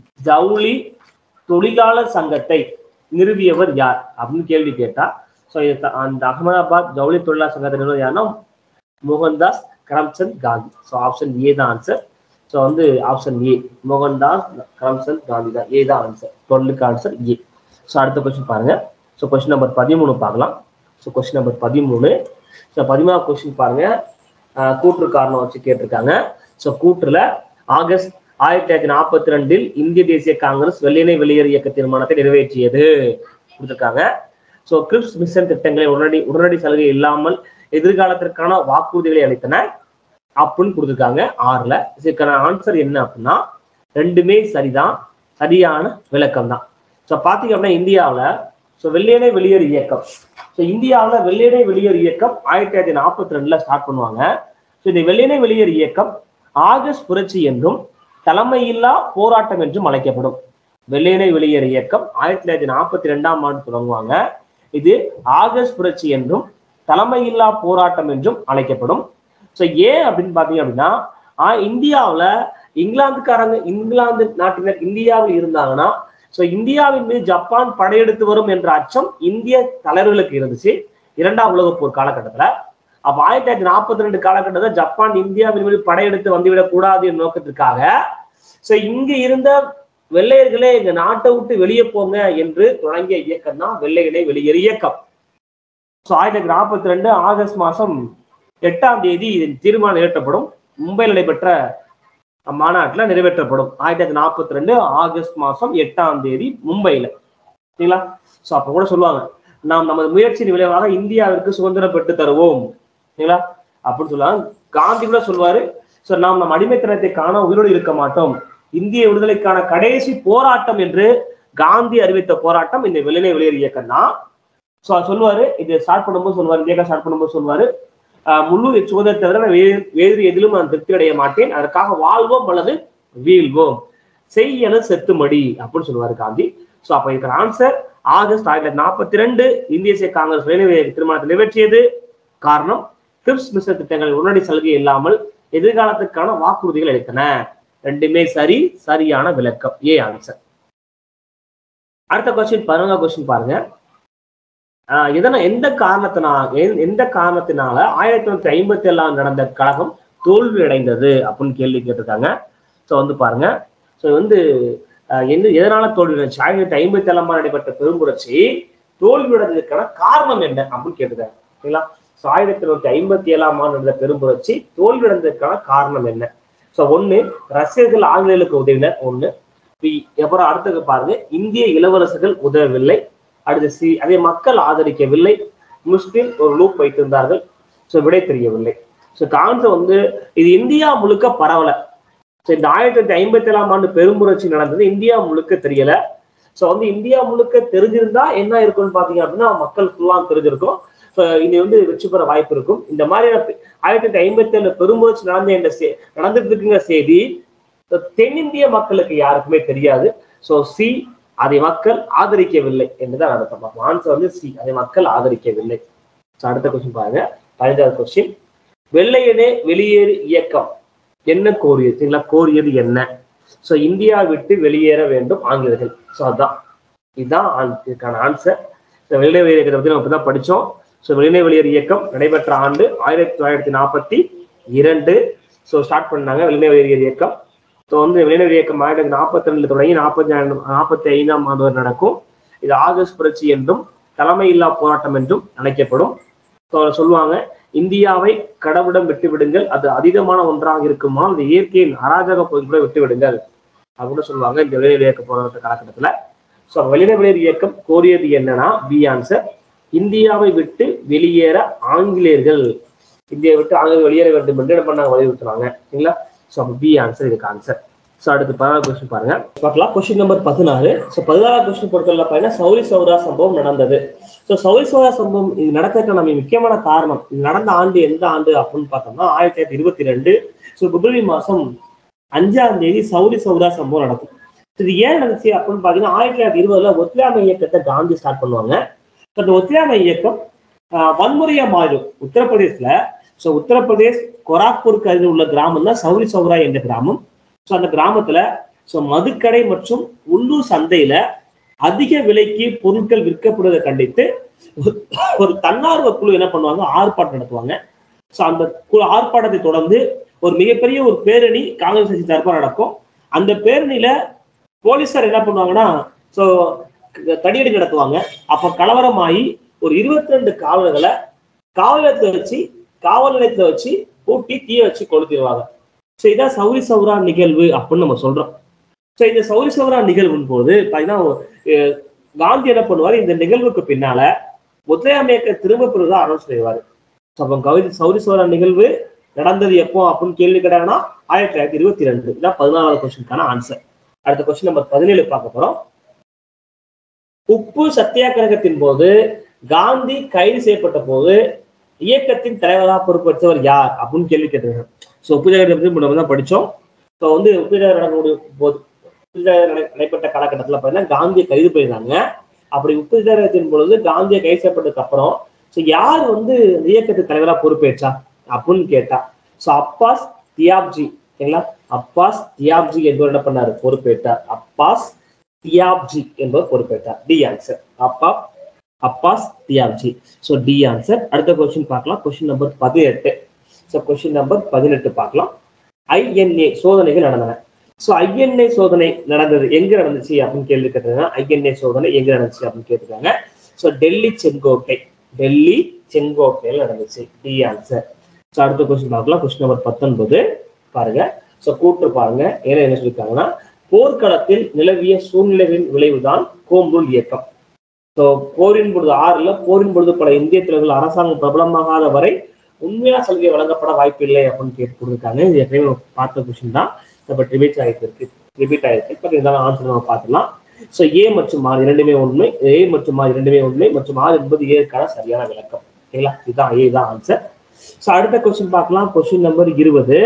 ஜவுளி தொழிலாளர் சங்கத்தை நிறுவியவர் யார் அப்படின்னு கேள்வி கேட்டா ஸோ அந்த அகமதாபாத் ஜவுளி தொழிலாளர் சங்கத்தை நிறுவனர் யாருன்னா Mohandas Karamchand Gandhi so option A தான் ஆன்சர் ஸோ வந்து ஆப்ஷன் ஏ மோகன்தாஸ் கரம்சந்த் காந்தி தான் ஏ தான் ஆன்சர் டோட்டலுக்கு ஆன்சர் ஏ ஸோ அடுத்த கொஸ்டின் பாருங்க ஸோ கொஸ்டின் நம்பர் பதிமூணு பார்க்கலாம் ஸோ கொஸ்டின் நம்பர் பதிமூணு ஸோ பதிமூணாவது கொஸ்டின் பாருங்க ஆஹ் கூற்று காரணம் வச்சு கேட்டிருக்காங்க ஸோ கூற்றுல ஆகஸ்ட் ஆயிரத்தி தொள்ளாயிரத்தி நாற்பத்தி ரெண்டில் இந்திய தேசிய காங்கிரஸ் வெள்ளியனை வெளியேறு இயக்க தீர்மானத்தை நிறைவேற்றியது கொடுத்திருக்காங்க ஸோ கிரிப்ஸ் மிஷன் திட்டங்களை உடனடி உடனடி சலுகை இல்லாமல் எதிர்காலத்திற்கான வாக்குறுதிகளை அளித்தன அப்படின்னு கொடுத்துருக்காங்க ஆறுல இதுக்கான ஆன்சர் என்ன அப்படின்னா ரெண்டுமே சரிதான் சரியான விளக்கம் தான் ஸோ பார்த்தீங்க அப்படின்னா இந்தியாவில் ஸோ வெள்ளையனை வெளியேறு இயக்கம் ஸோ இந்தியாவில் வெள்ளையனை வெளியேறு இயக்கம் ஆயிரத்தி தொள்ளாயிரத்தி நாற்பத்தி ரெண்டுல ஸ்டார்ட் பண்ணுவாங்க ஸோ இந்த வெள்ளையனை வெளியேறு இயக்கம் ஆகஸ்ட் புரட்சி என்றும் தலைமையில்லா போராட்டம் என்றும் அழைக்கப்படும் வெள்ளையனை வெளியேறு இயக்கம் ஆயிரத்தி தொள்ளாயிரத்தி நாற்பத்தி ரெண்டாம் ஆண்டு தொடங்குவாங்க இது ஆகஸ்ட் புரட்சி என்றும் தலைமையில்லா போராட்டம் என்றும் அழைக்கப்படும் ஸோ ஏன் அப்படின்னு பார்த்தீங்க அப்படின்னா ஆஹ் இந்தியாவுல இங்கிலாந்துக்காரங்க இங்கிலாந்து நாட்டினர் இந்தியாவில் இருந்தாங்கன்னா ஸோ இந்தியாவின் மீது ஜப்பான் படையெடுத்து வரும் என்ற அச்சம் இந்திய தலைவர்களுக்கு இருந்துச்சு இரண்டாம் உலகப் போர் காலகட்டத்துல அப்ப ஆயிரத்தி தொள்ளாயிரத்தி நாற்பத்தி ரெண்டு காலகட்டத்தில் ஜப்பான் இந்தியாவின் மீது படையெடுத்து வந்துவிடக் கூடாது என்ற நோக்கத்திற்காக ஸோ இங்க இருந்த வெள்ளையர்களே எங்க நாட்டை விட்டு வெளியே போங்க என்று தொடங்கிய இயக்கம் தான் வெள்ளையனே வெளியேறு இயக்கம் ஸோ ஆயிரத்தி தொள்ளாயிரத்தி நாற்பத்தி ரெண்டு ஆகஸ்ட் மாசம் எட்டாம் தேதி இதன் தீர்மானம் நிறைவேற்றப்படும் மும்பையில் நடைபெற்ற மாநாட்டில் நிறைவேற்றப்படும் ஆயிரத்தி தொள்ளாயிரத்தி நாற்பத்தி ரெண்டு ஆகஸ்ட் மாசம் எட்டாம் தேதி மும்பையில சரிங்களா ஸோ அப்போ கூட சொல்லுவாங்க நாம் நமது முயற்சியின் விளைவாக இந்தியாவிற்கு சுதந்திரம் பெற்று தருவோம் சரிங்களா அப்படின்னு சொல்லுவாங்க காந்தி கூட சொல்லுவாரு ஸோ நாம் நம் அடிமைத்தனத்தை காண உயிரோடு இருக்க மாட்டோம் இந்திய விடுதலைக்கான கடைசி போராட்டம் என்று காந்தி அறிவித்த போராட்டம் இந்த வெளிநே வெளியேறு இயக்கம் தான் ஸோ சொல்லுவாரு இது ஸ்டார்ட் பண்ணும்போது சொல்லுவாரு இந்த இயக்கம் ஸ்டார்ட் பண்ணும்போது சொல்லுவாரு ஆஹ் முழு சுதந்திரத்தை தவிர நான் வேறு வேறு எதிலும் நான் திருப்தி அடைய மாட்டேன் அதற்காக வாழ்வோம் அல்லது வீழ்வோம் செய்யல செத்துமடி அப்படின்னு சொல்லுவாரு காந்தி ஸோ அப்போ இதுக்கு ஆன்சர் ஆகஸ்ட் ஆயிரத்தி தொள்ளாயிரத்தி நாற்பத்தி ரெண்டு இந்திய தேசிய காங்கிரஸ் வேலை திருமணத்தை நிறைவேற்றியது காரணம் கிரிப்ஸ் மிஸ்ர திட்டங்கள் உடனடி சலுகை இல்லாமல் எதிர்காலத்துக்கான வாக்குறுதிகள் அளித்தன ரெண்டுமே சரி சரியான விளக்கம் ஏ ஆன்சர் அடுத்த கொஸ்டின் பதினொன்றாம் கொஸ்டின் பாருங்க ஆஹ் இதன எந்த காரணத்தினால எந்த- எந்த காரணத்தினால ஆயிரத்தி தொள்ளாயிரத்தி ஐம்பத்தி ஏழாம் நடந்த கழகம் தோல்வி அடைந்தது அப்படின்னு கேள்வி கேட்டிருக்காங்க ஸோ வந்து பாருங்க ஸோ வந்து ஆஹ் எந்த எதனால தோல்வி அடைஞ்சி ஆயிரத்தி தொள்ளாயிரத்தி ஐம்பத்தி ஏழாம் ஆண்டு நடைபெற்ற பெரும்புரட்சி தோல்வி அடைந்ததுக்கான காரணம் என்ன அப்படின்னு கேட்டிருக்காங்க சரிங்களா ஸோ ஆயிரத்தி தொள்ளாயிரத்தி ஐம்பத்தி ஏழாம் ஆண்டு நடந்த பெரும்புரட்சி தோல்வி அடைந்ததுக்கான காரணம் என்ன ஸோ ஒண்ணு ரஷ்யர்கள் ஆங்கிலேயர்களுக்கு உதவினர் ஒண்ணு பி- அப்புறம் அடுத்தது பாருங்க இந்திய இளவரசர்கள் உதவவில்லை அடுத்து சி அதை மக்கள் ஆதரிக்கவில்லை முஸ்லிம் ஒரு லூப் வைத்திருந்தார்கள் ஸோ விடை தெரியவில்லை ஸோ கான்செப்ட் வந்து இது இந்தியா முழுக்க பரவல ஸோ இந்த ஆயிரத்தி தொள்ளாயிரத்தி ஐம்பத்தி ஏழாம் ஆண்டு பெரும்புரட்சி நடந்தது இந்தியா முழுக்க தெரியல ஸோ வந்து இந்தியா முழுக்க தெரிஞ்சிருந்தா என்ன இருக்கும்னு பாத்தீங்க அப்படின்னா மக்கள் ஃபுல்லாக தெரிஞ்சிருக்கும் ஸோ இது வந்து வெற்றி பெற வாய்ப்பு இருக்கும் இந்த மாதிரியான பெ- ஆயிரத்தி தொள்ளாயிரத்தி ஐம்பத்தி ஏழு பெரும்புரட்சி நடந்த இந்த செ- நடந்துட்டு இருக்குங்க செய்தி so தென்னிந்திய மக்களுக்கு யாருக்குமே தெரியாது ஸோ சி அதை மக்கள் ஆதரிக்கவில்லை என்றுதான் அர்த்தம் ஆன்சர் வந்து சி அதை மக்கள் ஆதரிக்கவில்லை So அடுத்த கொஸ்டின் பாருங்க பதினஞ்சாவது கொஸ்டின் வெள்ளையனே வெளியேறு இயக்கம் என்ன கோரியது சரிங்களா கோரியது என்ன ஸோ இந்தியா விட்டு வெளியேற வேண்டும் ஆங்கிலேயர்கள் ஸோ அதான் இதுதான் ஆன்- இதுக்கான ஆன்சர் ஸோ வெளிநே வெளியேற இயக்கத்தை பற்றி நம்ம இப்போ தான் படித்தோம் ஸோ வெளிநே வெளியேறு இயக்கம் நடைபெற்ற ஆண்டு ஆயிரத்தி தொள்ளாயிரத்தி நாற்பத்தி இரண்டு ஸோ ஸ்டார்ட் பண்ணாங்க வெளிநே வெளியேறு இயக்கம் ஸோ வந்து வெளிநே இயக்கம் ஆயிரத்தி நாற்பத்தி ரெண்டுல தொடங்கி நாற்பத்தி நாற்பத்தி ஐந்தாம் ஆண்டு வரை நடக்கும் இது ஆகஸ்ட் புரட்சி என்றும் தலைமையில்லா போராட்டம் என்றும் அழைக்கப்படும் ஸோ சொல்லுவாங்க இந்தியாவை கடவுளிடம் விட்டு விடுங்கள் அது அதீதமான ஒன்றாக இருக்குமானால் இந்த இயற்கையின் அராஜக பகுதிகளை விட்டு விடுங்கள் அப்படின்னு சொல்லுவாங்க இந்த வெளிநே இயக்க போராட்ட காலகட்டத்தில் ஸோ வெளிநே வெளியேறு இயக்கம் கோரியது என்னன்னா பி ஆன்சர் இந்தியாவை விட்டு வெளியேற ஆங்கிலேயர்கள் இந்தியாவை விட்டு ஆங்கிலேயர் வெளியேற வேண்டும் என்று என்ன பண்ணாங்க வலியுறுத்துறாங்க சரிங்களா ஸோ அப்போ பி ஆன்சர் இதுக்கு ஆன்சர் ஸோ அடுத்து பதினாறு கொஸ்டின் பாருங்க பார்க்கலாம் கொஸ்டின் நம்பர் பதினாறு ஸோ பதினாறு கொஸ்டின் பொறுத்தவரை பார்த்தீங்கன்னா சௌரி சௌரா சம்பவம் நடந்தது ஸோ சௌரி சௌரா சம்பவம் இது நடக்கிறதுக்கு நம்ம முக்கியமான காரணம் இது நடந்த ஆண்டு எந்த ஆண்டு அப்படின்னு பார்த்தோம்னா ஆயிரத்தி தொள்ளாயிரத்தி இருபத்தி ரெண்டு ஸோ பிப்ரவரி மாதம் அஞ்சாம் தேதி சௌரி சௌரா சம்பவம் நடக்கும் இது ஏன் நடந்துச்சு அப்படின்னு பார்த்தீங்கன்னா ஆயிரத்தி தொள்ளாயிரத்தி இருபதுல ஒத்துழையாமை இயக்கத்தை காந்தி ஸ்டார்ட் பண்ணுவாங்க So, அந்த ஒத்துழையாமை இயக்கம் ஆஹ், வன்முறையா மாறும் உத்தரப்பிரதேஷ்ல ஸோ உத்தரப்பிரதேஷ் கொராக்பூருக்கு அருகில் உள்ள கிராமம் தான் சௌரி சௌரா என்ற கிராமம் ஸோ அந்த கிராமத்துல ஸோ மதுக்கடை மற்றும் உள்ளூர் சந்தையில அதிக விலைக்கு பொருட்கள் விற்கப்படுவதை கண்டித்து ஒரு- ஒரு தன்னார்வ குழு என்ன பண்ணுவாங்க ஆர்ப்பாட்டம் நடத்துவாங்க ஸோ அந்த குழு ஆர்ப்பாட்டத்தை தொடர்ந்து ஒரு மிகப்பெரிய ஒரு பேரணி காங்கிரஸ் கட்சி தரப்பா நடக்கும் அந்த பேரணியில போலீசார் என்ன பண்ணுவாங்கன்னா ஸோ தடியடி நடத்துவாங்க அப்ப கலவரமாகி ஒரு இருபத்தி ரெண்டு காவலர்களை காவல் நிலையத்துல வச்சு காவல் நிலையத்துல வச்சு பூட்டி தீய வச்சு கொளுத்திடுவாங்க ஸோ இதான் சௌரி சௌரா நிகழ்வு அப்படின்னு நம்ம சொல்றோம் ஸோ இந்த சௌரி சௌரா நிகழ்வின் போது பார்த்தீங்கன்னா அஹ், காந்தி என்ன பண்ணுவார் இந்த நிகழ்வுக்கு பின்னால ஒத்துழையாமை இயக்க திரும்ப பெறுவதா அனௌன்ஸ் செய்வார் ஸோ அப்போ கௌரி சௌரி சௌரா நிகழ்வு நடந்தது எப்போ அப்படின்னு கேள்வி கேட்டாங்கன்னா ஆயிரத்தி தொள்ளாயிரத்தி இருபத்தி ரெண்டு இதான் பதினாலாவது கொஸ்டினுக்கான ஆன்சர் அடுத்த கொஸ்டின் நம்பர் பதினேழு பார்க்க போறோம் உப்பு சத்தியாகிரகத்தின் போது காந்தி கைது செய்யப்பட்ட போது இயக்கத்தின் தலைவராக பொறுப்பேற்றவர் யார் அப்படின்னு கேள்வி கேட்டிருக்காங்க ஸோ உப்பு சத்தியாகிரகம் பத்தி நம்ம தான் படிச்சோம் ஸோ வந்து உப்பு சத்தியாகிரகம் நடக்கக்கூடிய போது உப்பு சத்தியாகிரகம் நடை- நடைபெற்ற காலகட்டத்தில் பார்த்தீங்கன்னா காந்தியை கைது பண்ணியிருந்தாங்க அப்படி உப்பு சத்தியாகிரகத்தின் பொழுது காந்தியை கைது செய்யப்பட்டதுக்கு அப்புறம் ஸோ யார் வந்து இந்த இயக்கத்துக்கு தலைவராக பொறுப்பேற்றா அப்படின்னு கேட்டா ஸோ அப்பாஸ் தியாப்ஜி சரிங்களா அப்பாஸ் தியாப்ஜி என்பவர் என்ன பண்ணாரு பொறுப்பேற்றார் அப்பாஸ் தியாப்ஜி என்பவர் பொறுப்பேற்றார் டி ஆன்சர் அப்பா Abbas Tyabji so D answer அடுத்த கொஸ்டின் பார்க்கலாம் கொஸ்டின் நம்பர் பதினெட்டு ஸோ கொஸ்டின் நம்பர் பதினெட்டு பார்க்கலாம் ஐஎன்ஏ சோதனைகள் நடந்தன ஸோ ஐஎன்ஏ சோதனை நடந்தது எங்க நடந்துச்சு அப்படின்னு கேள்வி கேட்டிருக்காங்க ஐஎன்ஏ சோதனை எங்க நடந்துச்சு அப்படின்னு கேட்டிருக்காங்க ஸோ டெல்லி செங்கோட்டை டெல்லி செங்கோட்டையில் நடந்துச்சு டி ஆன்சர் ஸோ அடுத்த கொஸ்டின் பார்க்கலாம் கொஸ்டின் நம்பர் பத்தொன்பது பாருங்க ஸோ கூற்று பாருங்க ஏன்னா என்ன சொல்லியிருக்காங்கன்னா போர்க்களத்தில் நிலவிய சூழ்நிலைகளின் விளைவுதான் கோம்பூல் இயக்கம் ஸோ போரின் பொழுது ஆறுல போரின் பொழுது பல இந்திய தலைவர்கள் அரசாங்கம் பிரபலமாகாத வரை உண்மையான சலுகை வழங்கப்பட வாய்ப்பில்லை அப்படின்னு கேட்டு கொடுத்துருக்காங்க இது ஏற்கனவே நம்ம பார்த்த கொஸ்டின் தான் இப்போ ரிபீட் ஆகிருக்கு ரிபீட் ஆகிருக்கு பட் இருந்தாலும் ஆன்சர் நம்ம பார்த்துலாம் ஸோ ஏ மற்றும் ஆர் இரண்டுமே உண்மை ஏ மற்றும் ஆர் இரண்டுமே உண்மை மற்றும் ஆர் என்பது ஏற்கான சரியான விளக்கம் ஓகேங்களா இதுதான் ஏ தான் ஆன்சர் ஸோ அடுத்த கொஸ்டின் பார்க்கலாம் கொஸ்டின் நம்பர் இருபது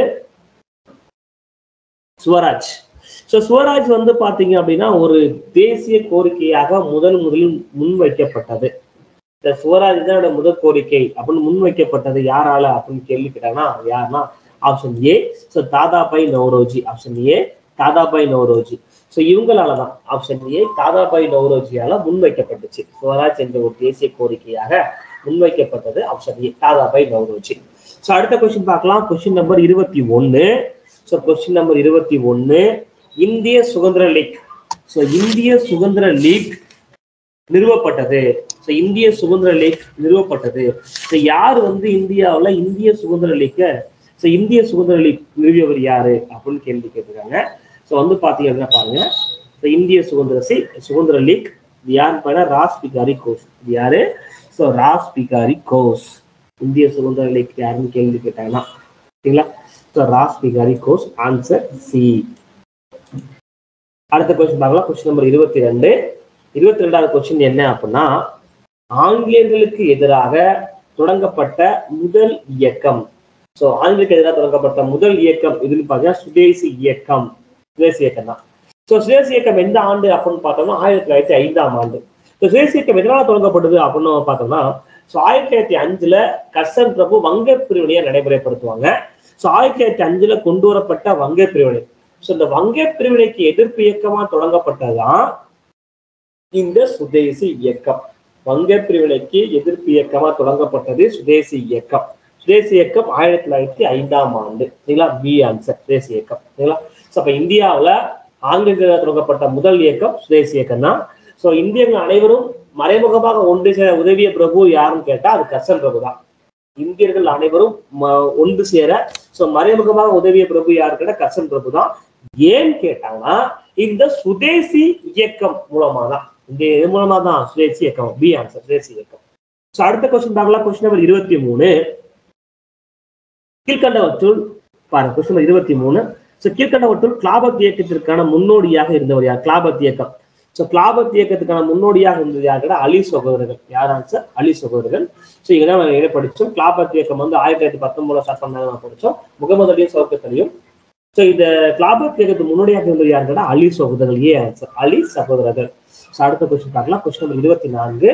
சுவராஜ் ஸோ சுவராஜ் வந்து பாத்தீங்க அப்படின்னா ஒரு தேசிய கோரிக்கையாக முதல் முதலில் முன்வைக்கப்பட்டது இந்த சுவராஜ் தான் என்னோட முதல் கோரிக்கை அப்படின்னு முன்வைக்கப்பட்டது யாரால அப்படின்னு கேள்வி கேட்டாங்கன்னா யாருன்னா option A so Dadabhai Naoroji option A Dadabhai Naoroji so இவங்களால தான் ஆப்ஷன் ஏ தாதாபாய் நவ்ரோஜியால முன்வைக்கப்பட்டுச்சு சுவராஜ் என்ற ஒரு தேசிய கோரிக்கையாக முன்வைக்கப்பட்டது option A Dadabhai Naoroji so அடுத்த கொஸ்டின் பார்க்கலாம் கொஸ்டின் நம்பர் இருபத்தி ஒன்று ஸோ கொஸ்டின் நம்பர் இருபத்தி ஒன்று இந்திய சுதந்திர லீக் ஸோ இந்திய சுதந்திர லீக் நிறுவப்பட்டது ஸோ இந்திய சுதந்திர லீக் நிறுவப்பட்டது ஸோ யார் வந்து இந்தியாவில் இந்திய சுதந்திர லீக்கை ஸோ இந்திய சுதந்திர லீக் நிறுவியவர் யாரு அப்படின்னு கேள்வி கேட்டிருக்காங்க ஸோ வந்து பார்த்தீங்க அப்படின்னா பாருங்க ஸோ இந்திய சுதந்திர சி சுதந்திர லீக் இது யாருன்னு பார்த்தா ராஸ் பிகாரி கோஸ் இது யாரு ஸோ ராஸ் பிகாரி கோஸ் இந்திய சுதந்திர லீக் யாருன்னு கேள்வி கேட்டாங்கன்னா சரிங்களா so Rash Behari Bose answer C அடுத்த கொஸ்டின் பார்க்கலாம் கொஸ்டின் நம்பர் இருபத்தி ரெண்டு இருபத்தி ரெண்டாவது கொஸ்டின் என்ன அப்படின்னா ஆங்கிலேயர்களுக்கு எதிராக தொடங்கப்பட்ட முதல் இயக்கம் ஸோ ஆங்கிலேயருக்கு எதிராக தொடங்கப்பட்ட முதல் இயக்கம் இதுன்னு பார்த்தீங்கன்னா சுதேசி இயக்கம் சுதேசி இயக்கம் தான் ஸோ சுதேசி இயக்கம் எந்த ஆண்டு அப்படின்னு பார்த்தோம்னா ஆயிரத்தி தொள்ளாயிரத்தி ஐந்தாம் ஆண்டு ஸோ சுதேசி இயக்கம் எதனால தொடங்கப்பட்டது அப்படின்னு பார்த்தோம்னா ஸோ ஆயிரத்தி தொள்ளாயிரத்தி அஞ்சுல கர்சன் பிரபு வங்க பிரிவினையை நடைமுறைப்படுத்துவாங்க ஸோ ஆயிரத்தி தொள்ளாயிரத்தி அஞ்சுல கொண்டு வரப்பட்ட வங்கை பிரிவினை ஸோ இந்த வங்கை பிரிவினைக்கு எதிர்ப்பு இயக்கமா தொடங்கப்பட்டதுதான் இந்த சுதேசி இயக்கம் வங்கை பிரிவினைக்கு எதிர்ப்பு இயக்கமா தொடங்கப்பட்டது சுதேசி இயக்கம் சுதேசி இயக்கம் ஆயிரத்தி தொள்ளாயிரத்தி ஐந்தாம் ஆண்டு சரிங்களா பி ஆன்சர் சுதேசி இயக்கம் சரிங்களா ஸோ அப்ப இந்தியாவில் ஆங்கிலேயர்கள் தொடங்கப்பட்ட முதல் இயக்கம் சுதேசி இயக்கம் தான் ஸோ இந்தியர்கள் அனைவரும் மறைமுகமாக ஒன்று சேர உதவிய பிரபு யாருன்னு கேட்டா அது கர்சன் பிரபு தான் இந்தியர்கள் அனைவரும் ம- ஒன்று சேர ஸோ மறைமுகமாக உதவிய பிரபு யாரு கேட்டா கர்சன் பிரபு தான் ஏன்னு கேட்டாங்கன்னா இந்த சுதேசி இயக்கம் மூலமா தான் இந்த இது மூலமா தான் சுதேசி இயக்கம் பி ஆன்சர் சுதேசி இயக்கம் ஸோ அடுத்த கொஸ்டின் பார்க்கலாம் கொஸ்டின் நம்பர் இருபத்தி மூணு கீழ்கண்டவற்றுள் பாருங்க கொஸ்டின் நம்பர் இருபத்தி மூணு ஸோ கீழ்கண்டவற்றுள் கிளாபத் இயக்கத்திற்கான முன்னோடியாக இருந்தவர் யார் கிளாபத் இயக்கம் ஸோ கிளாபத் இயக்கத்துக்கான முன்னோடியாக இருந்தது யார் கேட்டா அலி சகோதரர்கள் யார் ஆன்சர் அலி சகோதரர்கள் ஸோ இங்கே நம்ம என்ன படிச்சோம் கிளாபத் இயக்கம் வந்து ஆயிரத்தி தொள்ளாயிரத்தி பத்தொன்பதுல ஸ்டார்ட் பண்ணாங்க நம்ம படிச்சோம் முகமது அலியும் சவுக்கத்தலியும் ஸோ இந்த கிளாபத் இயக்கத்துக்கு முன்னோடியாக இருந்தது யார் கேட்டா அலி சகோதரர்கள் ஏ ஆன்சர் அலி சகோதரர்கள் ஸோ அடுத்த கொஸ்டின் பார்க்கலாம் கொஸ்டின் நம்பர் இருபத்தி நான்கு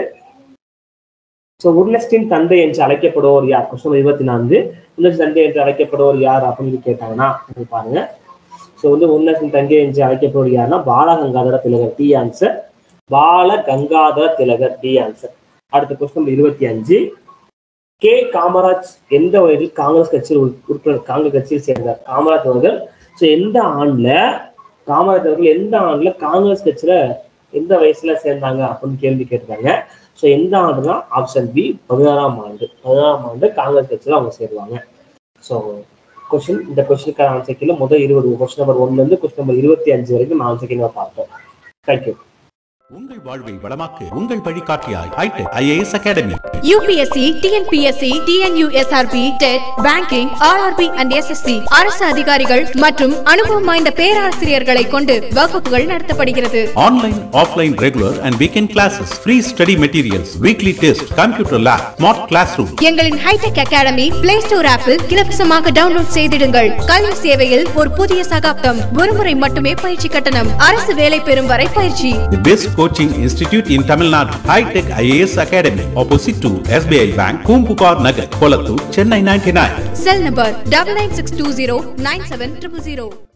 ஸோ உர்லஸ்டின் தந்தை என்று அழைக்கப்படுவோர் யார் கொஸ்டின் நம்பர் இருபத்தி நான்கு உர்லஸ்டின் தந்தை என்று அழைக்கப்படுவோர் யார் அப்படின்னு கேட்டாங்கன்னா இது பாருங்க ஸோ வந்து உர்லஸ்டின் தந்தை என்று அழைக்கப்படுவோர் யாருன்னா Balagangadhara Tilak D answer Bala Gangadhara Tilak D answer அடுத்த கொஸ்டின் நம்பர் இருபத்தி அஞ்சு கே காமராஜ் எந்த வயதில் காங்கிரஸ் கட்சியில் உறு- உறுப்பினர் காங்கிரஸ் கட்சியில் சேர்ந்தார் காமராஜ் அவர்கள் ஸோ எந்த ஆண்டுல காமராஜ் அவர்கள் எந்த ஆண்டுல காங்கிரஸ் கட்சியில எந்த வயசுல சேர்ந்தாங்க அப்படின்னு கேள்வி கேட்டிருக்காங்க ஸோ எந்த ஆண்டுனா ஆப்ஷன் பி பதினாறாம் ஆண்டு பதினாறாம் ஆண்டு காங்கிரஸ் கட்சியில அவங்க சேருவாங்க ஸோ கொஸ்டின் இந்த கொஸ்டினுக்கான ஆன்சர் கீழே முதல் இருபது கொஸ்டின் நம்பர் ஒன்ல இருந்து கொஸ்டின் நம்பர் இருபத்தி அஞ்சு வரைக்கும் ஆன்சர் கீழே பார்த்தோம் தேங்க்யூ உங்கள் வாழ்வை வளமாக்கு உங்கள் வழிகாட்டியாய் Hitech IAS academy UPSC TNPSC TNUSRB TET banking RRB and SSC அரசு அதிகாரிகள் மற்றும் அனுபவம் வாய்ந்த பேராசிரியர்களை கொண்டு வகுப்புகள் நடத்தப்படுகிறது online offline regular and weekend classes free study materials weekly test computer lab smart class room எங்களின் ஹைடெக் அகாடமி பிளே ஸ்டோர் ஆப்பில் இலவசமாக டவுன்லோட் செய்திடுங்கள் கல்வி சேவையில் ஒரு புதிய சகாப்தம் ஒருமுறை மட்டுமே பயிற்சி கட்டணம் அரசு வேலை பெறும் வரை பயிற்சி The best coaching institute in Tamil Nadu, High Tech IAS Academy, opposite to SBI Bank, Kumpupar Nagar, Kolattur, Chennai 99. Cell number double nine six two zero nine seven triple zero